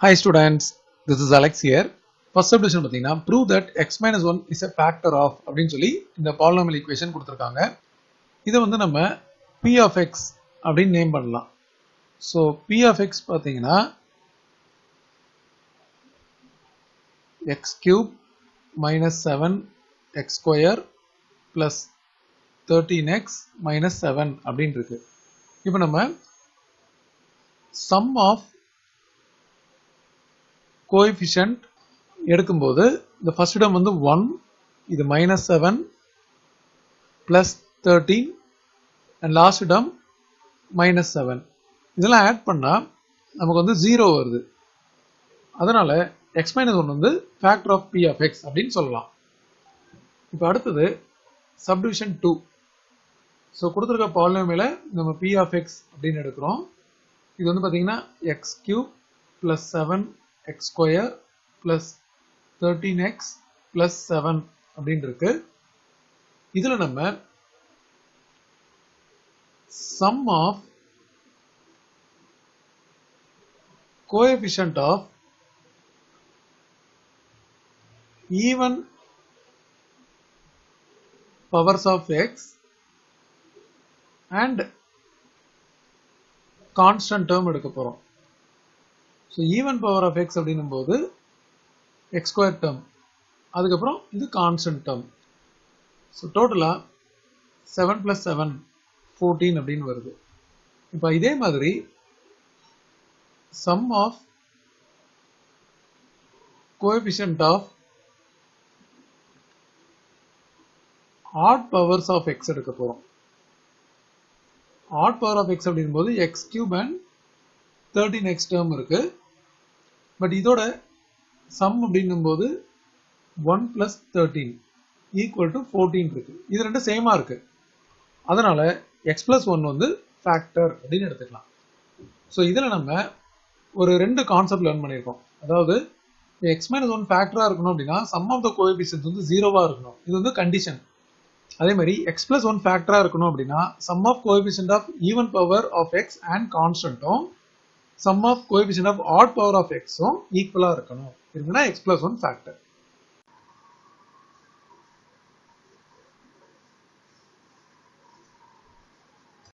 Hi students, this is Alex here. First subdivision பார்த்தீங்கன்னா prove that x minus 1 is a factor of அப்படின்னு சொல்லி இந்த polynomial equation கொடுத்துருக்காங்க இதை வந்து நம்ம p of x அப்படின்னு நேம் பண்ணலாம் ஸோ p of x பார்த்தீங்கன்னா x cube minus 7 x square plus 13x minus 7 அப்படின்னு இருக்கு இப்போ நம்ம sum of கோஎஃபிஷியன்ட் எடுக்கும்போது இந்த ஃபர்ஸ்ட் இடம் வந்து ஒன் இது minus seven plus thirteen and last இடம் மைனஸ் செவன் இதெல்லாம் ஆட் பண்ணால் நமக்கு வந்து ஜீரோ வருது அதனால எக்ஸ் மைனஸ் ஒன் வந்து factor of p of x அப்படின்னு சொல்லலாம் இப்போ அடுத்தது சப்டிவிஷன் டூ ஸோ கொடுத்துருக்க பாலினோமியில் நம்ம பி ஆஃப் எக்ஸ் அப்படின்னு எடுக்கிறோம் இது வந்து பார்த்தீங்கன்னா x cube plus seven x square plus thirteen x plus seven அப்படின்னு இருக்கு இதில் நம்ம sum of coefficient of even powers of x and constant term எடுக்க போகிறோம் so even power of x அப்படின்னும் போது எக்ஸ் ஸ்கொயர் டேர்ம் அதுக்கப்புறம் இது கான்ஸ்டன்ட் டேர்ம் ஸோ டோட்டலாக செவன் ப்ளஸ் செவன் ஃபோர்டீன் அப்படின்னு வருது இப்போ இதே மாதிரி sum of coefficient of odd powers of x எடுக்க போகிறோம் ஆட் பவர் ஆஃப் எக்ஸ் அப்படின் போது x cube and thirteen x term இருக்கு பட் இதோட சம் அப்படின்னும் போது one plus thirteen equal to fourteen இருக்கு இது ரெண்டும் சேமா இருக்கு அதனால எக்ஸ் பிளஸ் ஒன் வந்து ஃபேக்டர் அப்படின்னு எடுத்துக்கலாம் ஸோ இதில் நம்ம ஒரு ரெண்டு கான்செப்ட் லேர்ன் பண்ணியிருக்கோம் அதாவது எக்ஸ் மைனஸ் ஒன் ஃபேக்டராக இருக்கணும் அப்படின்னா சம் ஆஃப் த கோஎபிஷன்ஸ் வந்து ஜீரோவாக இருக்கணும் இது வந்து கண்டிஷன் அதே மாதிரி எக்ஸ் பிளஸ் ஒன் ஃபேக்டராக இருக்கணும் அப்படின்னா sum of coefficient of even power of x and கான்ஸ்டன்ட்டும் sum of coefficient of odd power of எக்ஸும் ஈக்குவலாக இருக்கணும் இருக்குன்னா எக்ஸ் பிளஸ் ஒன் ஃபேக்டர்